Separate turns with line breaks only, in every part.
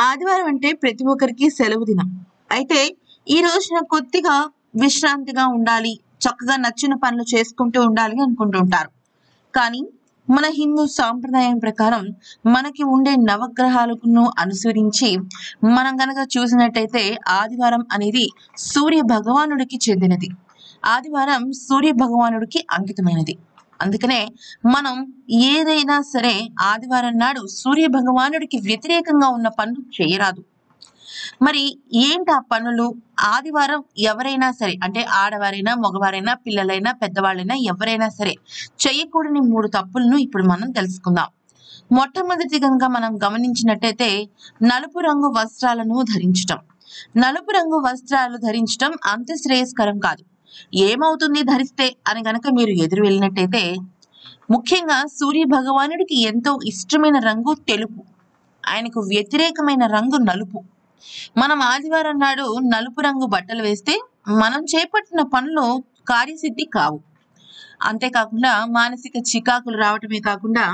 ఆదివారం అంటే ప్రతి ఒక్కరికి సెలవు దినం అయితే ఈ రోజున కొద్దిగా విశ్రాంతిగా ఉండాలి చక్కగా నచ్చిన పనులు చేసుకుంటూ ఉండాలి అనుకుంటూ ఉంటారు కానీ మన హిందూ సాంప్రదాయం ప్రకారం మనకి ఉండే నవగ్రహాలను అనుసరించి మనం గనక చూసినట్టయితే ఆదివారం అనేది సూర్య భగవానుడికి చెందినది ఆదివారం సూర్య భగవానుడికి అంకితమైనది అందుకనే మనం ఏదైనా సరే ఆదివారం నాడు సూర్య భగవానుడికి వ్యతిరేకంగా ఉన్న పనులు చేయరాదు మరి ఏంటి ఆ పనులు ఆదివారం ఎవరైనా సరే అంటే ఆడవారైనా మగవారైనా పిల్లలైనా పెద్దవాళ్ళైనా ఎవరైనా సరే చేయకూడని మూడు తప్పులను ఇప్పుడు మనం తెలుసుకుందాం మొట్టమొదటి కనుక మనం గమనించినట్టయితే నలుపు రంగు వస్త్రాలను ధరించటం నలుపు రంగు వస్త్రాలు ధరించటం అంత శ్రేయస్కరం కాదు ఏమవుతుంది ధరిస్తే అని గనక మీరు ఎదురు వెళ్ళినట్టయితే ముఖ్యంగా సూర్య భగవానుడికి ఎంతో ఇష్టమైన రంగు తెలుపు ఆయనకు వ్యతిరేకమైన రంగు నలుపు మనం ఆదివారం నాడు నలుపు రంగు బట్టలు వేస్తే మనం చేపట్టిన పనులు కార్యసిద్ధి కావు అంతేకాకుండా మానసిక చికాకులు రావటమే కాకుండా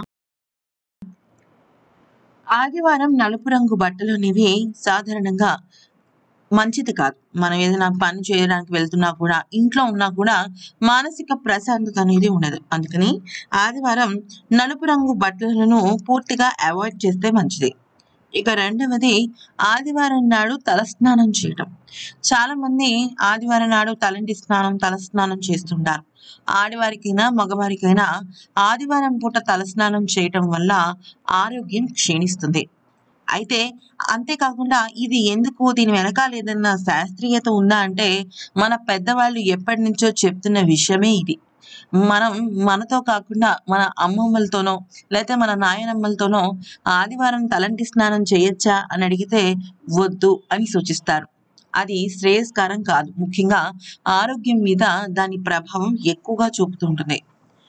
ఆదివారం నలుపు రంగు బట్టలు అనేవి సాధారణంగా మంచిది కాదు మనం ఏదైనా పని చేయడానికి వెళ్తున్నా కూడా ఇంట్లో ఉన్నా కూడా మానసిక ప్రశాంతత అనేది ఉండదు అందుకని ఆదివారం నలుపు రంగు బట్టలను పూర్తిగా అవాయిడ్ చేస్తే మంచిది ఇక రెండవది ఆదివారం నాడు తలస్నానం చేయటం చాలా మంది ఆదివారం నాడు తలంటి స్నానం తల స్నానం చేస్తుంటారు ఆడవారికైనా మగవారికైనా ఆదివారం పూట తలస్నానం చేయటం వల్ల ఆరోగ్యం క్షీణిస్తుంది అయితే అంతేకాకుండా ఇది ఎందుకు దీని వెనకాల ఏదన్నా శాస్త్రీయత ఉందా అంటే మన పెద్దవాళ్ళు ఎప్పటి నుంచో చెప్తున్న విషయమే ఇది మనం మనతో కాకుండా మన అమ్మమ్మలతోనో లేకపోతే మన నాయనమ్మలతోనో ఆదివారం తలంటి స్నానం చేయొచ్చా అని అడిగితే వద్దు అని సూచిస్తారు అది శ్రేయస్కరం కాదు ముఖ్యంగా ఆరోగ్యం మీద దాని ప్రభావం ఎక్కువగా చూపుతుంటుంది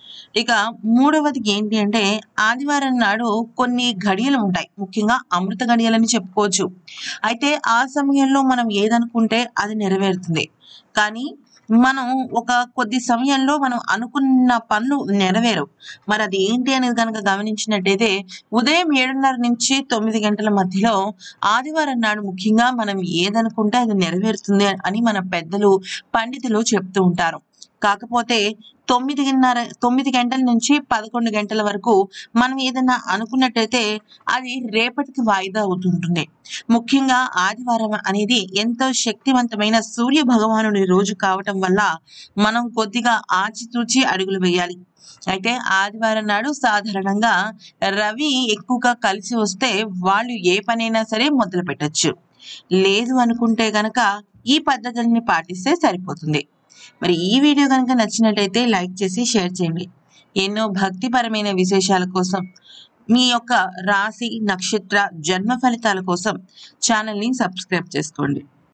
ఇక మూడవది ఏంటి అంటే ఆదివారం నాడు కొన్ని గడియలు ఉంటాయి ముఖ్యంగా అమృత గడియలని చెప్పుకోవచ్చు అయితే ఆ సమయంలో మనం ఏదనుకుంటే అది నెరవేరుతుంది కానీ మనం ఒక కొద్ది సమయంలో మనం అనుకున్న పనులు నెరవేరవు మరి అది ఏంటి అనేది కనుక గమనించినట్టయితే ఉదయం ఏడున్నర నుంచి తొమ్మిది గంటల మధ్యలో ఆదివారం నాడు ముఖ్యంగా మనం ఏదనుకుంటే అది నెరవేరుతుంది అని మన పెద్దలు పండితులు చెప్తూ ఉంటారు కాకపోతే తొమ్మిదిన్నర తొమ్మిది గంటల నుంచి పదకొండు గంటల వరకు మనం ఏదైనా అనుకున్నట్టయితే అది రేపటికి వాయిదా అవుతుంటుంది ముఖ్యంగా ఆదివారం అనేది ఎంతో శక్తివంతమైన సూర్య భగవానుడి రోజు కావటం వల్ల మనం కొద్దిగా ఆచితూచి అడుగులు వేయాలి అయితే ఆదివారం నాడు సాధారణంగా రవి ఎక్కువగా కలిసి వస్తే వాళ్ళు ఏ పనైనా సరే మొదలు పెట్టచ్చు లేదు అనుకుంటే గనక ఈ పద్ధతుల్ని పాటిస్తే సరిపోతుంది మరి ఈ వీడియో కనుక నచ్చినట్టయితే లైక్ చేసి షేర్ చేయండి ఎన్నో భక్తిపరమైన విశేషాల కోసం మీ యొక్క రాశి నక్షత్ర జన్మ ఫలితాల కోసం ఛానల్ని సబ్స్క్రైబ్ చేసుకోండి